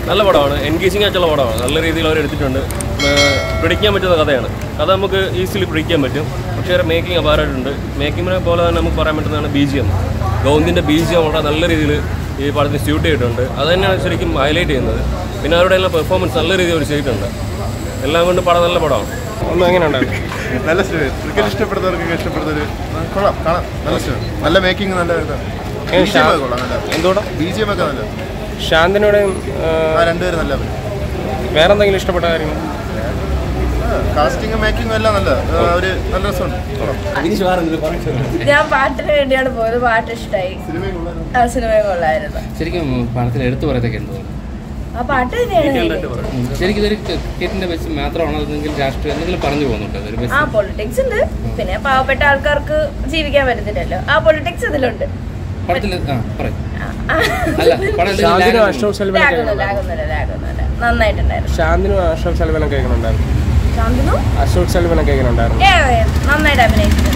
നല്ല പടമാണ് എൻഗേജിങ് ആയിട്ടുള്ള പടമാണ് നല്ല രീതിയിൽ അവർ എടുത്തിട്ടുണ്ട് പിടിക്കാൻ പറ്റുന്ന കഥയാണ് കഥ നമുക്ക് ഈസിലി പിടിക്കാൻ പറ്റും പക്ഷേ മേക്കിംഗ് അപാരമായിട്ടുണ്ട് മേക്കിങ്ങിനെ പോലെ തന്നെ നമുക്ക് പറയാൻ പറ്റുന്നതാണ് ബി ജി എം ഗൗന്തിൻ്റെ ബി ജി എം വളരെ നല്ല രീതിയിൽ ഈ പടത്തിന് സ്യൂട്ട് ചെയ്തിട്ടുണ്ട് അത് തന്നെയാണ് ശരിക്കും ഹൈലൈറ്റ് ചെയ്യുന്നത് പിന്നെ അവരുടെ എല്ലാം പെർഫോമൻസ് നല്ല രീതിയിൽ അവർ ചെയ്തിട്ടുണ്ട് എല്ലാം കൊണ്ട് പടം നല്ല പടമാണ് ഒന്നും എങ്ങനെ ഉണ്ടായിരുന്നു നല്ല സ്റ്റോറി ക്രിക്കറ്റ് ഇഷ്ടപ്പെടുന്നവർക്കൊക്കെ ഇഷ്ടപ്പെടുന്ന ഒരു കൊള്ളാം കാണാം നല്ല സ്റ്റോറി നല്ല മേക്കിംഗ് നല്ല ഇതാണ് ഏ, ഷാ- BGM ഒക്കെ കൊള്ളാം നല്ല എന്തുകൂടെ ബി ജി എം ഒക്കെ നല്ല ശാന്തിനോടെയും ആ രണ്ടുപേരും നല്ല വേറെ എന്തെങ്കിലും ഇഷ്ടപ്പെട്ട കാര്യങ്ങൾ കാസ്റ്റിംഗും മേക്കിങ്ങും എല്ലാം നല്ല ആ, ഒരു നല്ല രസമുണ്ട് കൊള്ളാം ഞാൻ പാട്ടിന് വേണ്ടിയാണ് പോയത് പാട്ട് ഇഷ്ടമായി സിനിമയും കൊള്ളാം ആ സിനിമയും കൊള്ളായിരുന്നു ശരിക്കും പണത്തിൽ എടുത്തു പറയത്തൊക്കെ ഉണ്ടോ ആ പാട്ട് തന്നെയാണ് ശരിക്കും ഇതൊരു ക്രിക്കറ്റിന്റെ ബസ് മാത്രമാണോ അല്ലെങ്കിൽ രാഷ്ട്രീയം എന്തെങ്കിലും പറഞ്ഞു പോകുന്നുണ്ടോ ഇതൊരു ആ ബസ് പൊളിറ്റിക്സ് ഉണ്ട് പിന്നെ പാവപ്പെട്ട ആൾക്കാർക്ക് ജീവിക്കാൻ പറ്റത്തില്ലല്ലോ ആ പൊളിറ്റിക്സ് ഇതിലുണ്ട് പടത്തിൽ ആ പറയും ആ, ആ. അല്ല പടത്തിൽ ശാന്തിനും lag അശോക് സെൽവനൊക്കെ ലാഗൊന്നുമില്ല ലാഗൊന്നുമില്ല ലാഗൊന്നുമില്ല നന്നായിട്ടുണ്ടായിരുന്നു ശാന്തിനും അശോക് സെൽവനൊക്കെ എങ്ങനെ ഉണ്ടായിരുന്നു ശാന്തിനു അശോക് സെൽവനൊക്കെ എങ്ങനെ ഉണ്ടായിരുന്നു ഏ നന്നായിട്ട് അഭിനയിച്ചിട്ടുണ്ട്